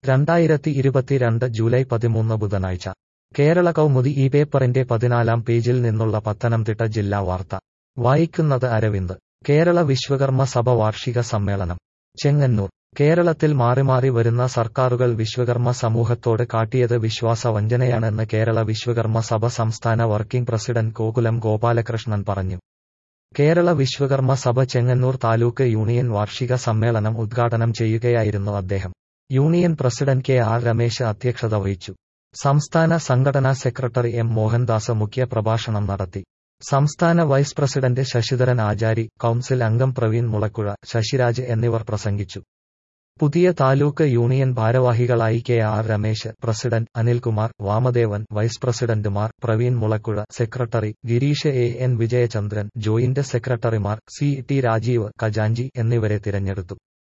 രണ്ടായിരത്തി ഇരുപത്തിരണ്ട് ജൂലൈ പതിമൂന്ന് ബുധനാഴ്ച കേരള കൗമുദി ഈ പേപ്പറിന്റെ പതിനാലാം പേജിൽ നിന്നുള്ള പത്തനംതിട്ട ജില്ലാ വാർത്ത വായിക്കുന്നത് അരവിന്ദ് കേരള വിശ്വകർമ്മ സഭ വാർഷിക സമ്മേളനം ചെങ്ങന്നൂർ കേരളത്തിൽ മാറിമാറി വരുന്ന സർക്കാരുകൾ വിശ്വകർമ്മ സമൂഹത്തോട് കാട്ടിയത് വിശ്വാസവഞ്ചനയാണെന്ന് കേരള വിശ്വകർമ്മ സഭ സംസ്ഥാന വർക്കിംഗ് പ്രസിഡന്റ് ഗോകുലം ഗോപാലകൃഷ്ണൻ പറഞ്ഞു കേരള വിശ്വകർമ്മ സഭ ചെങ്ങന്നൂർ താലൂക്ക് യൂണിയൻ വാർഷിക സമ്മേളനം ഉദ്ഘാടനം ചെയ്യുകയായിരുന്നു അദ്ദേഹം union president K R Ramesh അധ്യക്ഷത വഹിച്ചു സംസ്ഥാന സംഘടനാ സെക്രട്ടറി എം മോഹൻദാസ് മുഖ്യ പ്രഭാഷണം നടത്തി സംസ്ഥാന vice president Sasidharan Achari council അംഗം പ്രവീൺ മുളക്കുഴ ശശിരാജ് എന്നിവർ പ്രസംഗിച്ചു പുതിയ താലൂക്ക് യൂണിയൻ ഭാരവാഹികളായി K R Ramesh president Anilkumar Vamadevan vice പ്രസിഡന്റുമാർ Praveen Mulakkuzha secretary Girish A N Vijayachandran joint സെക്രട്ടറിമാർ സി ടി രാജീവ് ഖജാഞ്ചി എന്നിവരെ തിരഞ്ഞെടുത്തു